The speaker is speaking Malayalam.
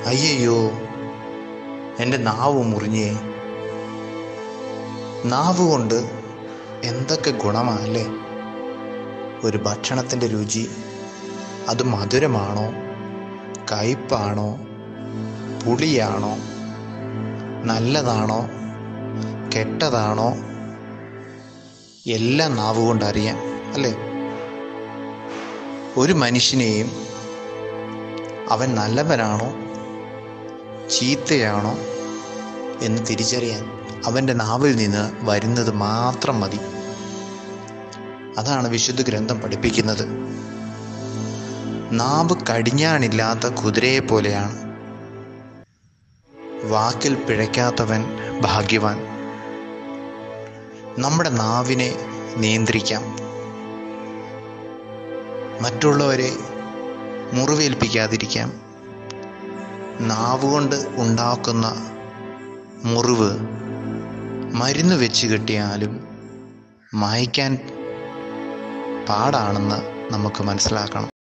അയ്യയ്യോ എൻ്റെ നാവ് മുറിഞ്ഞേ നാവ് കൊണ്ട് എന്തൊക്കെ ഗുണമാണല്ലേ ഒരു ഭക്ഷണത്തിൻ്റെ രുചി അത് മധുരമാണോ കയ്പാണോ പുളിയാണോ നല്ലതാണോ കെട്ടതാണോ എല്ലാം നാവ് കൊണ്ട് അറിയാം അല്ലേ ഒരു മനുഷ്യനെയും അവൻ നല്ലവനാണോ ചീത്തയാണോ എന്ന് തിരിച്ചറിയാൻ അവൻ്റെ നാവിൽ നിന്ന് വരുന്നത് മാത്രം മതി അതാണ് വിശുദ്ധ ഗ്രന്ഥം പഠിപ്പിക്കുന്നത് നാവ് കടിഞ്ഞാണില്ലാത്ത കുതിരയെ പോലെയാണ് വാക്കിൽ പിഴയ്ക്കാത്തവൻ ഭാഗ്യവാൻ നമ്മുടെ നാവിനെ നിയന്ത്രിക്കാം മറ്റുള്ളവരെ മുറിവേൽപ്പിക്കാതിരിക്കാം നാവുകൊണ്ട് ഉണ്ടാക്കുന്ന മുറിവ് മരുന്ന് വെച്ച് കിട്ടിയാലും മായ്ക്കാൻ പാടാണെന്ന് നമുക്ക് മനസ്സിലാക്കണം